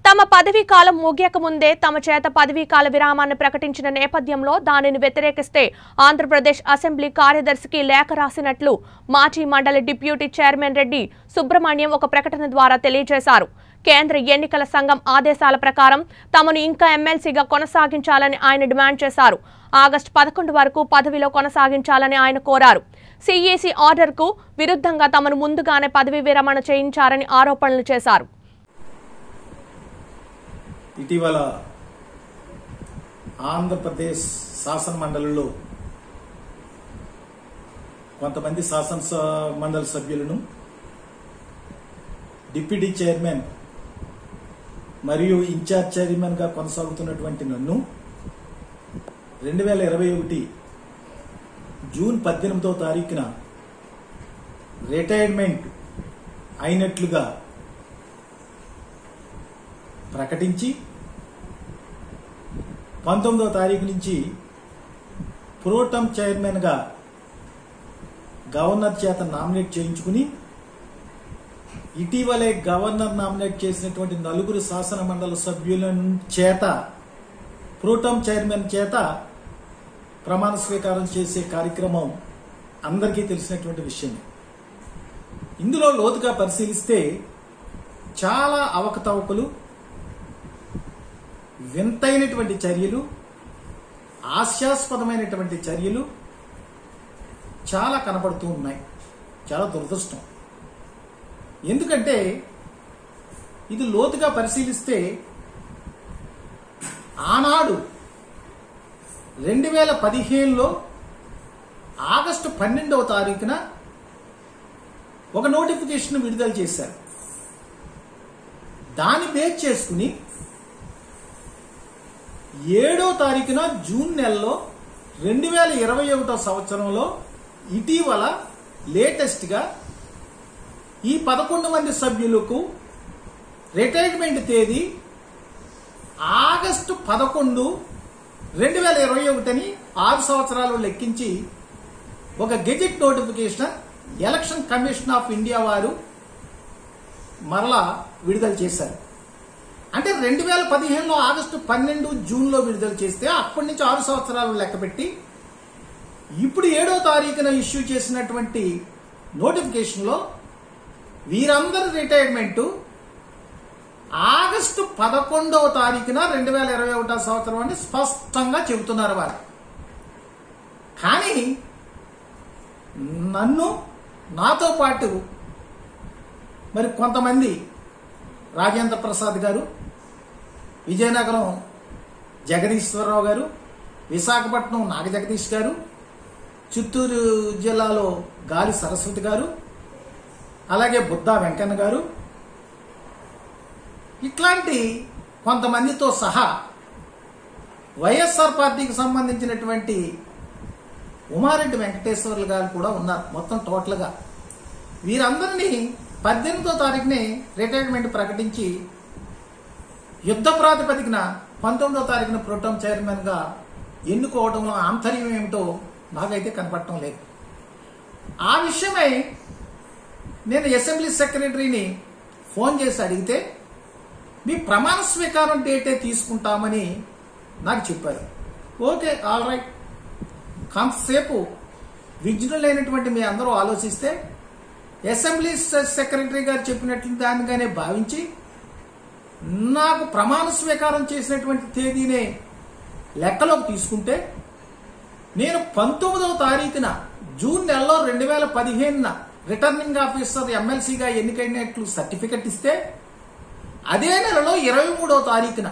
తమ పదవీ కాలం ముగియక ముందే తమ చేత పదవీ కాల విరామాన్ని ప్రకటించిన నేపథ్యంలో దానిని వ్యతిరేకిస్తే ఆంధ్రప్రదేశ్ అసెంబ్లీ కార్యదర్శికి లేఖ రాసినట్లు మాజీ మండలి డిప్యూటీ చైర్మన్ రెడ్డి సుబ్రహ్మణ్యం ఒక ప్రకటన ద్వారా తెలియజేశారు కేంద్ర ఎన్నికల సంఘం ఆదేశాల ప్రకారం తమను ఇంకా ఎమ్మెల్సీగా కొనసాగించాలని ఆయన డిమాండ్ చేశారు ఆగస్టు పదకొండు వరకు పదవిలో కొనసాగించాలని ఆయన కోరారు సిఈసి ఆర్డర్కు విరుద్ధంగా తమను ముందుగానే పదవీ విరమణ చేయించారని ఆరోపణలు చేశారు ఇటీవల ఆంధ్రప్రదేశ్ శాసన మండలిలో కొంతమంది శాసన స- మండలి సభ్యులను డిప్యూటీ చైర్మన్ మరియు ఇన్ఛార్జ్ చైర్మన్ గా కొనసాగుతున్నటువంటి నన్ను రెండు వేల ఇరవై ఒకటి జూన్ పద్దెనిమిదో తారీఖున రిటైర్మెంట్ అయినట్లుగా ప్రకటించి పంతొమ్మిదవ తారీఖు నుంచి ప్రోటమ్ చైర్మన్ గా గవర్నర్ చేత నామినేట్ చేయించుకుని ఇటీవలే గవర్నర్ నామినేట్ చేసినటువంటి నలుగురు శాసన మండలి సభ్యుల చేత ప్రోటమ్ చైర్మన్ చేత ప్రమాణ స్వీకారం చేసే కార్యక్రమం అందరికీ తెలిసినటువంటి విషయమే ఇందులో లోతుగా పరిశీలిస్తే చాలా అవకతవకలు వింతైనటువంటి చర్యలు హాస్యాస్పదమైనటువంటి చర్యలు చాలా కనపడుతూ ఉన్నాయి చాలా దురదృష్టం ఎందుకంటే ఇది లోతుగా పరిశీలిస్తే ఆనాడు రెండు వేల పదిహేనులో ఆగస్టు పన్నెండవ తారీఖున ఒక నోటిఫికేషన్ విడుదల చేశారు దాన్ని బేస్ చేసుకుని ఏడో తారీఖున జూన్ నెలలో రెండు వేల ఇరవై ఒకటో సంవత్సరంలో ఇటీవల లేటెస్ట్ గా ఈ పదకొండు మంది సభ్యులకు రిటైర్మెంట్ తేదీ ఆగస్టు పదకొండు రెండు వేల ఇరవై ఒకటిని ఆరు సంవత్సరాలు లెక్కించి ఒక gazette notification election commission of India వారు మరలా విడుదల చేశారు అంటే రెండు వేల పదిహేనులో ఆగస్టు పన్నెండు జూన్లో విడుదల చేస్తే అప్పటి నుంచి ఆరు సంవత్సరాలు లెక్కపెట్టి ఇప్పుడు ఏడో తారీఖున ఇష్యూ చేసినటువంటి నోటిఫికేషన్లో వీరందరి రిటైర్మెంట్ ఆగస్టు పదకొండవ తారీఖున రెండు వేల ఇరవై ఒకటో సంవత్సరం అని స్పష్టంగా చెబుతున్నారు వారు కానీ నన్ను నాతో పాటు మరి కొంతమంది రాజేంద్ర ప్రసాద్ గారు విజయనగరం జగదీశ్వరరావు గారు విశాఖపట్నం నాగ జగదీష్ గారు చిత్తూరు జిల్లాలో గాలి సరస్వతి గారు అలాగే బుద్ధా వెంకన్న గారు ఇట్లాంటి కొంతమందితో సహా వైఎస్ఆర్ పార్టీకి సంబంధించినటువంటి ఉమారెడ్డి వెంకటేశ్వర్లు గారు కూడా ఉన్నారు మొత్తం టోటల్గా వీరందరినీ పద్దెనిమిదో తారీఖునే రిటైర్మెంట్ ప్రకటించి యుద్ధ ప్రాతిపదికన పంతొమ్మిదో తారీఖున ప్రోటోమ్ చైర్మన్ గా ఎన్నుకోవడంలో ఆంతర్యం ఏమిటో నాకైతే కనపడటం లేదు ఆ విషయమై నేను అసెంబ్లీ సెక్రటరీని ఫోన్ చేసి అడిగితే మీ ప్రమాణ స్వీకారం డేటే తీసుకుంటామని నాకు చెప్పారు ఓకే ఆల్ రైట్ కొంతసేపు విజ్ఞులైనటువంటి మీ అందరూ ఆలోచిస్తే అసెంబ్లీ సె- సెక్రటరీ గారు చెప్పినట్లు దానిగానే భావించి నాకు ప్రమాణ స్వీకారం చేసినటువంటి తేదీనే లెక్కలోకి తీసుకుంటే నేను పంతొమ్మిదవ తారీఖున జూన్ నెలలో రెండు వేల పదిహేనున రిటర్నింగ్ ఆఫీసర్ ఎమ్మెల్సీగా ఎన్నికైనట్లు సర్టిఫికెట్ ఇస్తే అదే నెలలో ఇరవై మూడవ తారీఖున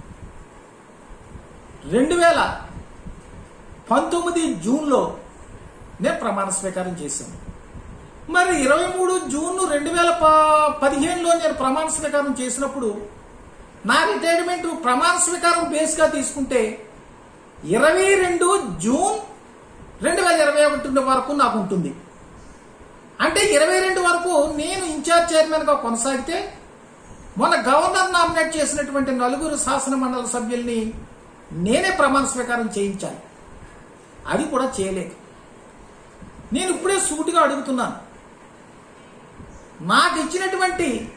రెండు వేల పంతొమ్మిది జూన్లో నేను ప్రమాణ స్వీకారం చేశాను మరి ఇరవై మూడు జూన్ రెండు వేల ప- పదిహేనులో నేను ప్రమాణ స్వీకారం చేసినప్పుడు నా రిటైర్మెంట్ ప్రమాణ స్వీకారం బేస్గా తీసుకుంటే ఇరవై రెండు జూన్ రెండు వేల ఇరవై ఒకటి వరకు నాకు ఉంటుంది అంటే ఇరవై రెండు వరకు నేను ఇన్ఛార్జ్ చైర్మన్ గా కొనసాగితే మొన్న గవర్నర్ నామినేట్ చేసినటువంటి నలుగురు శాసన మండలి సభ్యుల్ని నేనే ప్రమాణ స్వీకారం చేయించాలి అది కూడా చేయలేదు నేను ఇప్పుడే సూటిగా అడుగుతున్నాను నాకు ఇచ్చినటువంటి